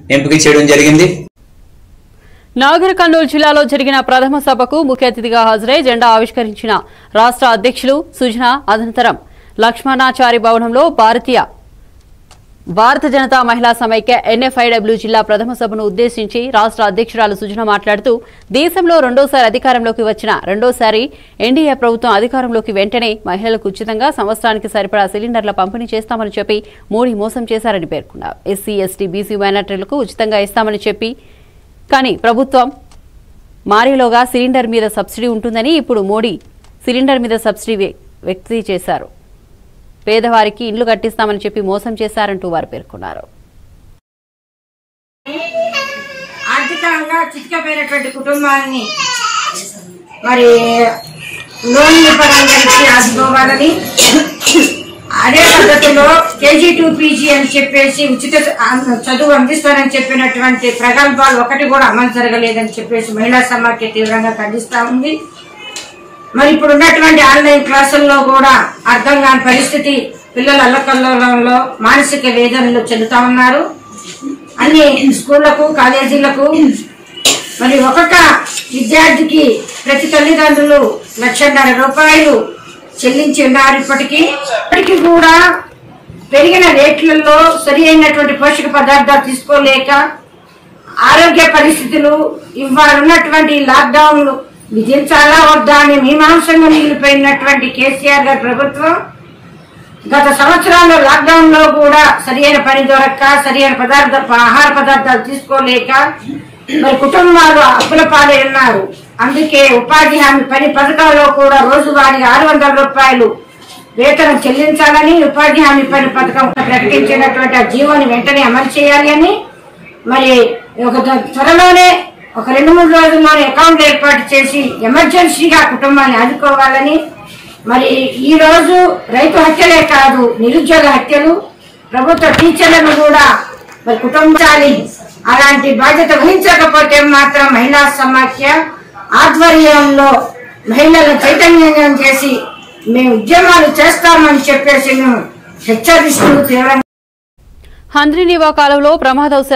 ఎంపిక చేయడం జరిగింది నాగర్ కర్నూలు జిల్లాలో జరిగిన ప్రథమ సభకు ముఖ్య అతిథిగా హాజరై జెండా ఆవిష్కరించిన రాష్ట్ర అధ్యక్షులు సుజన అనంతరం లక్ష్మణాచారి భవనంలో భారతీయ భారత జనతా మహిళా సమైక్య ఎన్ఎఫ్ఐడబ్ల్యూ జిల్లా ప్రథమ సభను ఉద్దేశించి రాష్ట్ర అధ్యక్షురాలు సుజన మాట్లాడుతూ దేశంలో రెండోసారి అధికారంలోకి వచ్చిన రెండోసారి ఎన్డీఏ ప్రభుత్వం అధికారంలోకి వెంటనే మహిళలకు ఉచితంగా సంవత్సరానికి సరిపడా సిలిండర్ల పంపిణీ చేస్తామని చెప్పి మోడీ మోసం చేశారని పేర్కొన్నారు ఎస్సీ ఎస్టీ బీసీ మైనార్టీలకు ఉచితంగా ఇస్తామని చెప్పి కానీ ప్రభుత్వం మారేలోగా సిలిండర్ మీద సబ్సిడీ ఉంటుందని ఇప్పుడు మోడీ సిలిండర్ మీద సబ్సిడీ వ్య- వ్యక్తి చేశారు పేదవారికి ఇండ్లు కట్టిస్తామని చెప్పి మోసం చేశారంటూ వారు పేర్కొన్నారు ఆర్థికంగా చితికపోయినటువంటి కుటుంబాన్ని మరి లోన్ పరంగా ఇచ్చి ఆదుకోవాలని అదే పద్ధతిలో కేజీ టూ పీజీ అని చెప్పేసి ఉచిత చదువు అందిస్తారని చెప్పినటువంటి ప్రగల్భాలు ఒకటి కూడా అమలు జరగలేదని చెప్పేసి మహిళా సమాఖ్య తీవ్రంగా ఖండిస్తా ఉంది మరి ఇప్పుడు ఉన్నటువంటి ఆన్లైన్ క్లాసుల్లో కూడా అర్థం కాని పరిస్థితి పిల్లల అల్లకల్లోలంలో మానసిక వేదనలు చెందుతా ఉన్నారు అన్ని స్కూళ్లకు కాలేజీలకు మరి ఒక్కొక్క విద్యార్థికి ప్రతి తల్లిదండ్రులు లక్షన్నర రూపాయలు చెల్లించి ఉన్నారు ఇప్పటికీ ఇప్పటికీ కూడా పెరిగిన రేట్లలో సరి అయినటువంటి పోషక పదార్థాలు తీసుకోలేక ఆరోగ్య పరిస్థితులు ఇవాళ ఉన్నటువంటి లాక్డౌన్ విధించాలా వద్దా అని మీమాంసంగా మిగిలిపోయినటువంటి కేసీఆర్ గారి ప్రభుత్వం గత సంవత్సరాల్లో లాక్డౌన్ లో కూడా సరియైన పని దొరక్క సరియైన పదార్థ ఆహార పదార్థాలు తీసుకోలేక మరి కుటుంబాలు అప్పుల పాలై ఉన్నారు అందుకే ఉపాధి హామీ పని పథకాల్లో కూడా రోజువారీ ఆరు వందల రూపాయలు వేతనం చెల్లించాలని ఉపాధి హామీ పని పథకం ప్రకటించినటువంటి ఆ జీవోని వెంటనే అమలు చేయాలి అని మరి ఒక ద- త్వరలోనే ఒక రెండు మూడు రోజుల్లోనే అకౌంట్ ఏర్పాటు చేసి ఎమర్జెన్సీగా కుటుంబాన్ని ఆదుకోవాలని మరి ఈ రోజు రైతు హత్యలే కాదు నిరుద్యోగ హత్యలు ప్రభుత్వ టీచర్లను కూడా మరి కుటుంబాలి అలాంటి బాధ్యత వహించకపోతే మాత్రం మహిళా సమాఖ్య ఆధ్వర్యంలో మహిళలను చైతన్యం చేసి మేము ఉద్యమాలు చేస్తామని చెప్పేసి మేము హెచ్చరిస్తూ తీవ్రంగా హంద్రీనివా కాలంలో ప్రమాదవశాత్తు